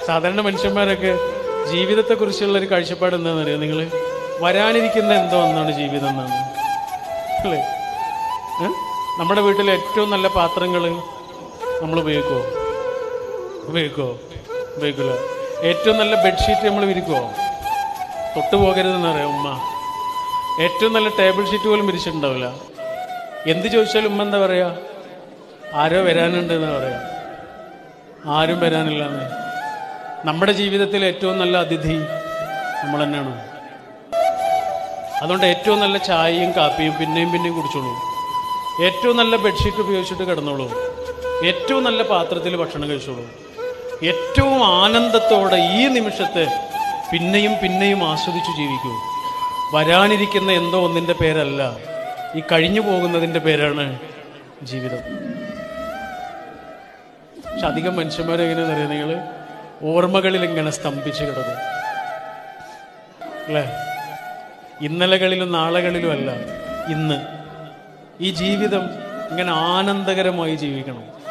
സാധാരണ മനുഷ്യന്മാരൊക്കെ ജീവിതത്തെക്കുറിച്ചുള്ള ഒരു കാഴ്ചപ്പാട് എന്താണെന്നറിയോ നിങ്ങൾ വരാനിരിക്കുന്ന എന്തോ ഒന്നാണ് ജീവിതം എന്നാണ് അല്ലേ ഏ? നമ്മുടെ വീട്ടിലെ ഏറ്റവും നല്ല പാത്രങ്ങൾ നമ്മൾ ഉപയോഗിക്കുമോ ഉപയോഗിക്കുമോ ഉപയോഗിക്കില്ല ഏറ്റവും നല്ല ബെഡ്ഷീറ്റ് നമ്മൾ വിരിക്കുമോ തൊട്ടു പോകരുതെന്ന് പറയാം ഉമ്മ ഏറ്റവും നല്ല ടേബിൾ ഷീറ്റ് പോലും വിരിച്ചിട്ടുണ്ടാവില്ല എന്ത് ചോദിച്ചാലും ഉമ്മ എന്താ പറയാ ആരോ വരാനുണ്ട് എന്ന് പറയാ ആരും വരാനില്ല എന്ന് നമ്മുടെ ജീവിതത്തിൽ ഏറ്റവും നല്ല അതിഥി നമ്മൾ തന്നെയാണ് അതുകൊണ്ട് ഏറ്റവും നല്ല ചായയും കാപ്പിയും പിന്നെയും പിന്നെയും കുടിച്ചോളൂ ഏറ്റവും നല്ല ബെഡ്ഷീറ്റ് ഉപയോഗിച്ചിട്ട് കിടന്നോളൂ ഏറ്റവും നല്ല പാത്രത്തിൽ ഭക്ഷണം കഴിച്ചോളൂ ഏറ്റവും ആനന്ദത്തോടെ ഈ നിമിഷത്തെ പിന്നെയും പിന്നെയും ആസ്വദിച്ചു ജീവിക്കൂ വരാനിരിക്കുന്ന എന്തോ ഒന്നിൻ്റെ പേരല്ല ഈ കഴിഞ്ഞു പോകുന്നതിൻ്റെ പേരാണ് ജീവിതം പക്ഷെ അധികം മനുഷ്യന്മാരെങ്ങനെയാണെന്ന് അറിയാം നിങ്ങൾ ഓർമ്മകളിൽ ഇങ്ങനെ സ്തംഭിച്ച് കിടക്കും അല്ലേ ഇന്നലകളിലും നാളെകളിലും അല്ല ഇന്ന് ഈ ജീവിതം ഇങ്ങനെ ആനന്ദകരമായി ജീവിക്കണം